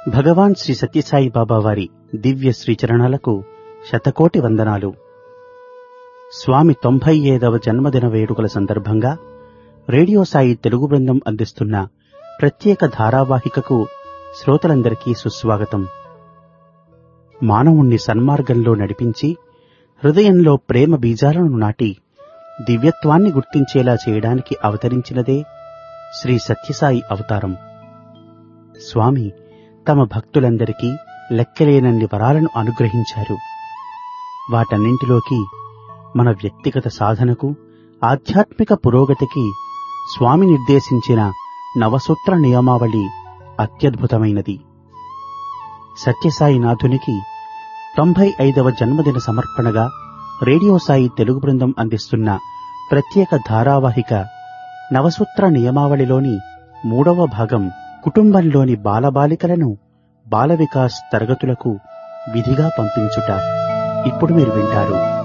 భగవాన్ శ్రీ సత్యసాయి బాబా వారి దివ్య శ్రీచరణాలకు శతకోటి వందనాలు స్వామి తొంభై ఐదవ జన్మదిన వేడుకల సందర్భంగా రేడియో సాయి తెలుగు బృందం అందిస్తున్న ప్రత్యేక ధారావాహికకు శ్రోతలందరికీ సుస్వాగతం మానవుణ్ణి సన్మార్గంలో నడిపించి హృదయంలో ప్రేమ బీజాలను నాటి దివ్యత్వాన్ని గుర్తించేలా చేయడానికి అవతరించినదే శ్రీ సత్యసాయి అవతారం స్వామి తమ భక్తులందరికీ లెక్కలేనన్ని వరాలను అనుగ్రహించారు వాటన్నింటిలోకి మన వ్యక్తిగత సాధనకు ఆధ్యాత్మిక పురోగతికి స్వామి నిర్దేశించిన నవసూత్ర నియమావళి అత్యద్భుతమైనది సత్యసాయినాథునికి తొంభై ఐదవ జన్మదిన సమర్పణగా రేడియో సాయి తెలుగు బృందం అందిస్తున్న ప్రత్యేక ధారావాహిక నవసూత్ర నియమావళిలోని మూడవ భాగం కుటుంబంలోని బాలబాలికలను బాల వికాస్ తరగతులకు విధిగా పంపించుట ఇప్పుడు మీరు వింటారు